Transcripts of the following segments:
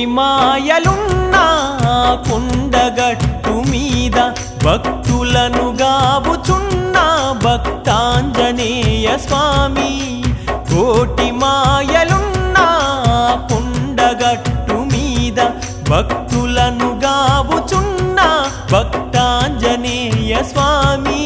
మాయలున్న కొండగట్టు మీద భక్తులను గావుచున్న భక్తాంజనేయ స్వామి కోటి మాయలున్న కొండగట్టు మీద భక్తులను గావుచున్న భక్తాంజనేయ స్వామి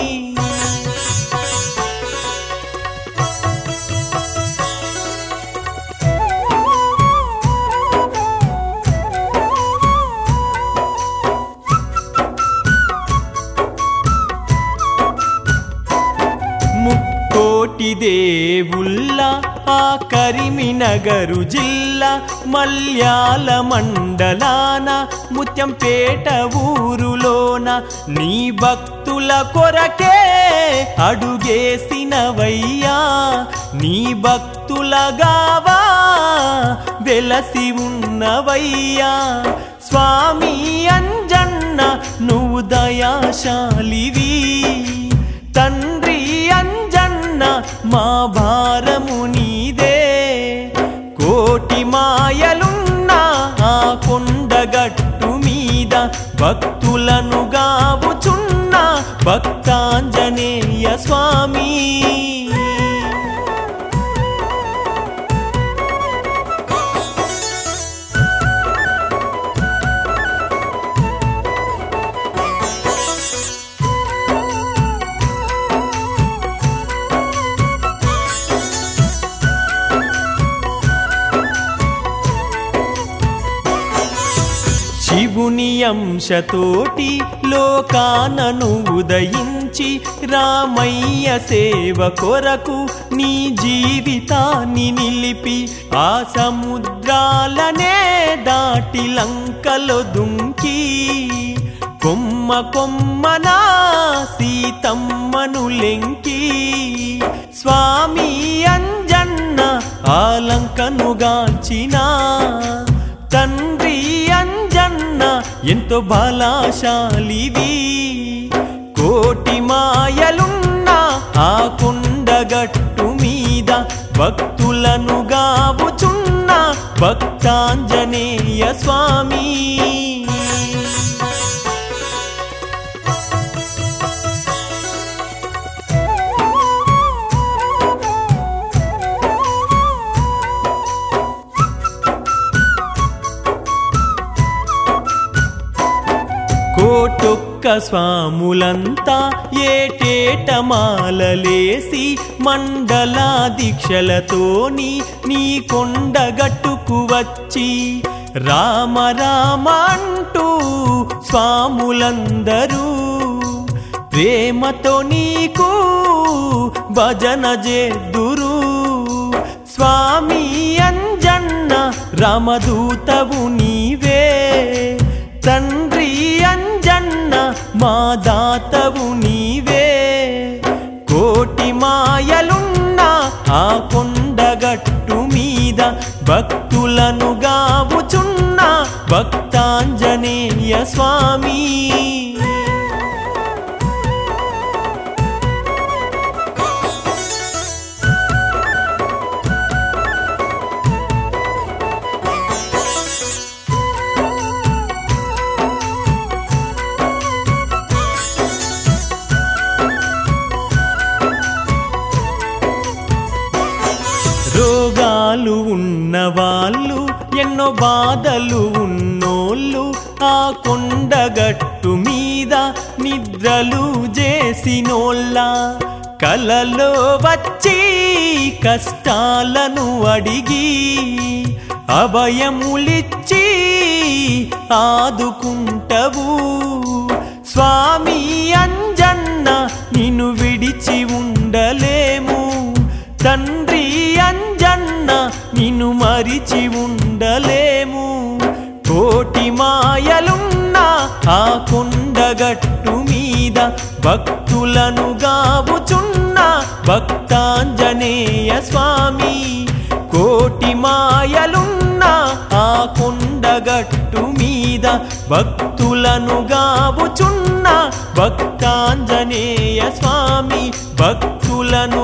ముక్కోటి దేవుళ్ళ ఆ కరిమినగరు జిల్లా మల్యాల మండలాన ముత్యంపేట ఊరులోన నీ భక్తుల కొరకే అడుగేసినవయ్యా నీ భక్తులగావా వెలసి ఉన్నవయ్యా స్వామి అంజన్న నువ్వు దయాశాలివి తండ్రి అంజన్న మా భారము నీదే కోటి మాయలున్న ఆ కొండగట్టు మీద భక్తులను గావుచున్న భక్తాంజనేయ స్వామి శివుని అంశతోటి లోకానను ఉదయించి రామయ్య సేవ కొరకు నీ జీవితాన్ని నిలిపి ఆ సముద్రాలనే దాటి లంకలో దుంకి కొమ్మ కొమ్మనా సీతమ్మను లెంకి స్వామి అంజన్న ఆ లంకను గాంచినా తండ్రి అంజన్న ఎంతో బలాశాలివి కోటి మాయలున్న ఆ కొండగట్టు మీద భక్తులను గావుచున్న భక్తాంజనేయ స్వామి కోటొక్క స్వాములంతా ఏటేట మాలలేసి మండల దీక్షలతోని నీ కొండగట్టుకు వచ్చి రామ రామ అంటూ స్వాములందరూ ప్రేమతో నీకు భజన చేద్దురు స్వామి అంజన్న రామదూతవు నీవే తండ్రి అంజన్న మా దాతవు నీవే కోటి మాయలున్న ఆ కొండగట్టు మీద భక్తులను గావుచున్న భక్తాంజనేయ స్వామి రోగాలు ఉన్నవాళ్ళు ఎన్నో బాధలు ఉన్నోళ్ళు ఆ కొండగట్టు మీద నిద్రలు చేసినోళ్ళ కలలో వచ్చి కష్టాలను అడిగి అభయములిచ్చి ఆదుకుంటవు స్వామి అంజన్న నిన్ను విడిచి ఉండలేము తండ్రి అంజన్న నిన్ను మరిచి ఉండలేము కోటి మాయలున్న ఆ కొండగట్టు మీద భక్తులను గావుచున్న భక్తాంజనేయ స్వామి కోటి మాయలున్న ఆ కొండగట్టు మీద భక్తులను గావుచున్న భక్తాంజనేయ స్వామి భక్తులను